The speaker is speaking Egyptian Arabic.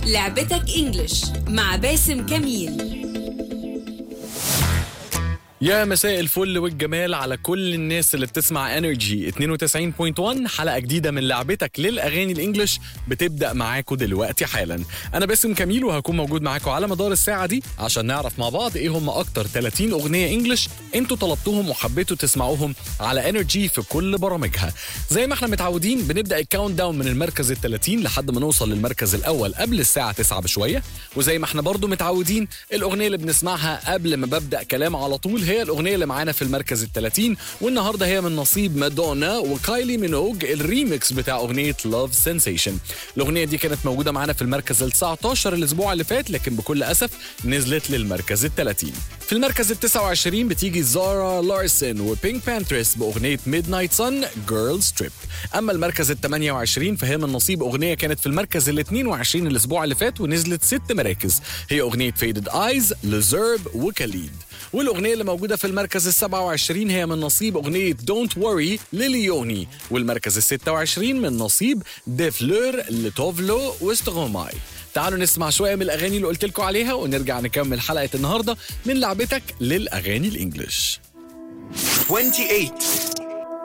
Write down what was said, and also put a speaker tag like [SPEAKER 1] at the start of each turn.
[SPEAKER 1] لعبتك انجلش مع باسم كميل
[SPEAKER 2] يا مساء الفل والجمال على كل الناس اللي بتسمع انرجي 92.1 حلقه جديده من لعبتك للاغاني الانجليش بتبدا معاكم دلوقتي حالا انا باسم كميل وهكون موجود معاكم على مدار الساعه دي عشان نعرف مع بعض ايه هم اكتر 30 اغنيه انجليش انتوا طلبتوهم وحبيتوا تسمعوهم على انرجي في كل برامجها زي ما احنا متعودين بنبدا الكاونت داون من المركز ال 30 لحد ما نوصل للمركز الاول قبل الساعه 9 بشويه وزي ما احنا برضو متعودين الاغنيه اللي بنسمعها قبل ما ببدا كلام على طول هي الاغنيه اللي معانا في المركز ال 30 والنهارده هي من نصيب مادونا وكايلي مينوج الريميكس بتاع اغنيه لاف سensation الاغنيه دي كانت موجوده معانا في المركز ال 19 الاسبوع اللي فات لكن بكل اسف نزلت للمركز ال 30 في المركز ال 29 بتيجي زارا لارسن وبينك بانثرس باغنيه ميد نايت سن جيرل ستريب اما المركز ال 28 فهي من نصيب اغنيه كانت في المركز ال 22 الاسبوع اللي فات ونزلت ست مراكز هي اغنيه فيدد ايز لزيرب وكاليد والاغنيه اللي موجوده في المركز ال 27 هي من نصيب اغنيه دونت وري لليوني والمركز ال 26 من نصيب ديفلور لتوفلو وستغوماي تعالوا نسمع شويه من الاغاني اللي قلت لكم عليها ونرجع نكمل حلقه النهارده من لعبتك للاغاني الانجليش
[SPEAKER 3] 28